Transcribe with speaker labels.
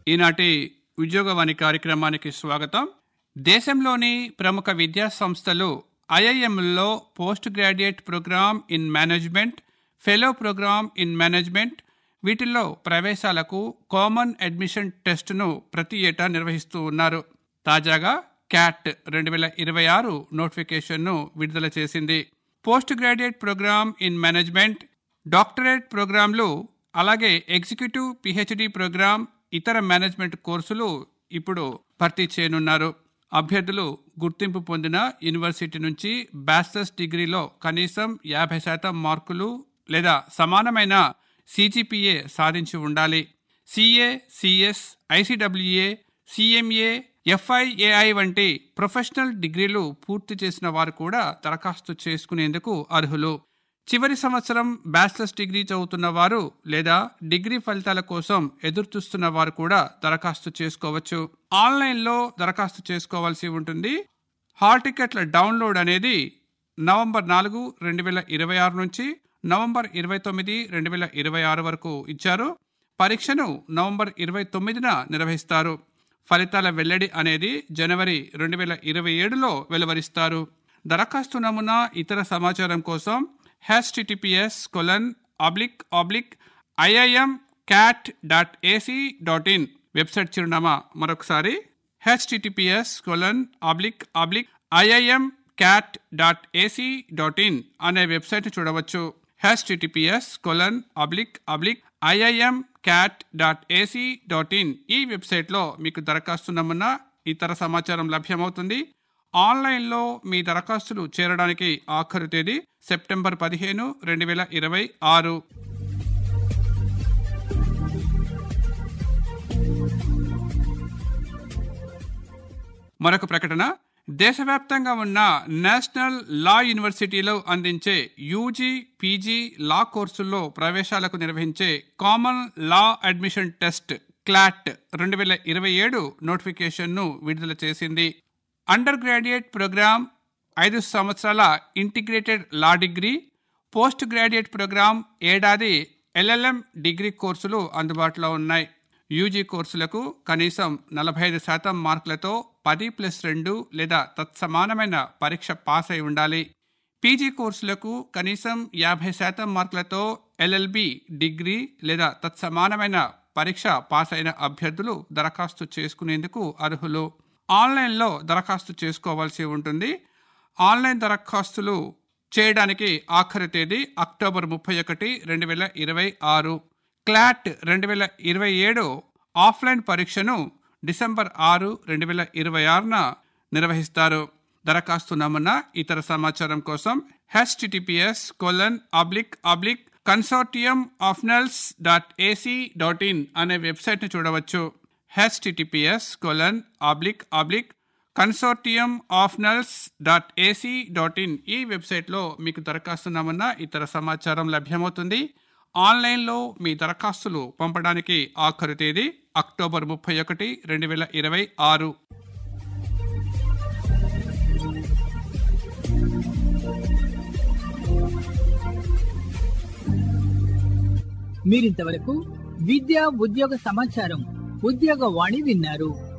Speaker 1: ఈనాటి ఉద్యోగవాణి కార్యక్రమానికి స్వాగతం దేశంలోని ప్రముఖ విద్యా సంస్థలు ఐఐఎంల్లో post graduate programme in management fellow programme in management వీటిల్లో ప్రవేశాలకు కామన్ అడ్మిషన్ టెస్టును ప్రతి ఏటా నిర్వహిస్తూ ఉన్నారు తాజాగా క్యాట్ రెండు వేల ఇరవై ఆరు నోటిఫికేషన్ను విడుదల చేసింది post graduate programme in management doctorate ప్రోగ్రాంలు అలాగే ఎగ్జిక్యూటివ్ పిహెచ్డి ప్రోగ్రాం ఇతర మేనేజ్మెంట్ కోర్సులు ఇప్పుడు భర్తీ చేయనున్నారు అభ్యర్థులు గుర్తింపు పొందిన యూనివర్సిటీ నుంచి బ్యాచిలర్స్ డిగ్రీలో కనీసం యాభై శాతం మార్కులు లేదా సమానమైన సిజిపిఏ సాధించి ఉండాలి CA CS ICWA CMA FIAI వంటి ప్రొఫెషనల్ డిగ్రీలు పూర్తి చేసిన వారు కూడా దరఖాస్తు చేసుకునేందుకు అర్హులు చివరి సంవత్సరం బ్యాచిలర్స్ డిగ్రీ చదువుతున్న వారు లేదా డిగ్రీ ఫలితాల కోసం ఎదురుచూస్తున్న వారు కూడా దరఖాస్తు చేసుకోవచ్చు ఆన్లైన్లో దరఖాస్తు చేసుకోవాల్సి ఉంటుంది హాల్ టికెట్ల డౌన్లోడ్ అనేది నవంబర్ నాలుగు రెండు వేల ఇరవై ఆరు నుంచి నవంబర్ ఇరవై తొమ్మిది రెండు వేల ఇరవై ఆరు వరకు ఇచ్చారు పరీక్షను నవంబర్ ఇరవై తొమ్మిదిన నిర్వహిస్తారు ఫలితాల వెల్లడి అనేది జనవరి రెండు వేల ఇరవై ఏడులో వెలువరిస్తారు దరఖాస్తు నమూనా ఇతర సమాచారం కోసం HTTPS colon oblique oblique IIM CAT dot AC dot in website చిరునామా మరొకసారి HTTPS colon oblique oblique IIM CAT dot AC dot in అనే వెబ్సైట్ చూడవచ్చు HTTPS colon oblique oblique IIM CAT dot AC dot in ఈ వెబ్సైట్లో మీకు దరఖాస్తు నమూనా ఇతర సమాచారం లభ్యమవుతుంది ఆన్లైన్లో మీ దరఖాస్తులు చేరడానికి ఆఖరు తేదీ సెప్టెంబర్ పదిహేను రెండు వేల ఇరవై ఆరు మరొక ప్రకటన దేశవ్యాప్తంగా ఉన్న నేషనల్ లా యూనివర్సిటీలో అందించే యూజీ పీజీ లా కోర్సుల్లో ప్రవేశాలకు నిర్వహించే common law admission test CLAT రెండు వేల ఇరవై ఏడు నోటిఫికేషన్ను విడుదల చేసింది అండర్ గ్రాడ్యుయేట్ ప్రోగ్రామ్ ఐదు సంవత్సరాల integrated law degree post graduate programme ఏడాది ఎల్ఎల్ఎం డిగ్రీ కోర్సులు అందుబాటులో ఉన్నాయి యూజీ కోర్సులకు కనీసం నలభై ఐదు శాతం మార్కులతో పది ప్లస్ రెండు లేదా తత్సమానమైన పరీక్ష పాస్ అయి ఉండాలి పీజీ కోర్సులకు కనీసం యాభై శాతం మార్కులతో ఎల్ఎల్బి డిగ్రీ లేదా తత్సమానమైన పరీక్ష పాస్ అయిన అభ్యర్థులు దరఖాస్తు చేసుకునేందుకు అర్హులు ఆన్లైన్లో దరఖాస్తు చేసుకోవాల్సి ఉంటుంది ఆన్లైన్ దరఖాస్తులు చేయడానికి ఆఖరి తేదీ అక్టోబర్ ముప్పై ఒకటి రెండు వేల ఇరవై ఆరు క్లాట్ రెండు వేల ఇరవై ఏడు ఆఫ్లైన్ పరీక్షను డిసెంబర్ ఆరు రెండు వేల ఇరవై ఆరున నిర్వహిస్తారు దరఖాస్తు నమూనా ఇతర సమాచారం కోసం HTTPS colon oblique oblique consortium of NLUs dot AC dot in అనే వెబ్సైట్ని చూడవచ్చు HTTPS colon oblique oblique consortium of NLUs dot AC dot in ఈ వెబ్సైట్లో మీకు దరఖాస్తు నమూనా ఇతర సమాచారం లభ్యమవుతుంది ఆన్లైన్లో మీ దరఖాస్తులు పంపడానికి ఆఖరు తేదీ అక్టోబర్ ముప్పై ఒకటి రెండు వేల ఇరవై ఆరు
Speaker 2: మీరింతవరకు విద్యా ఉద్యోగ సమాచారం ఉద్యోగ వాణి విన్నారు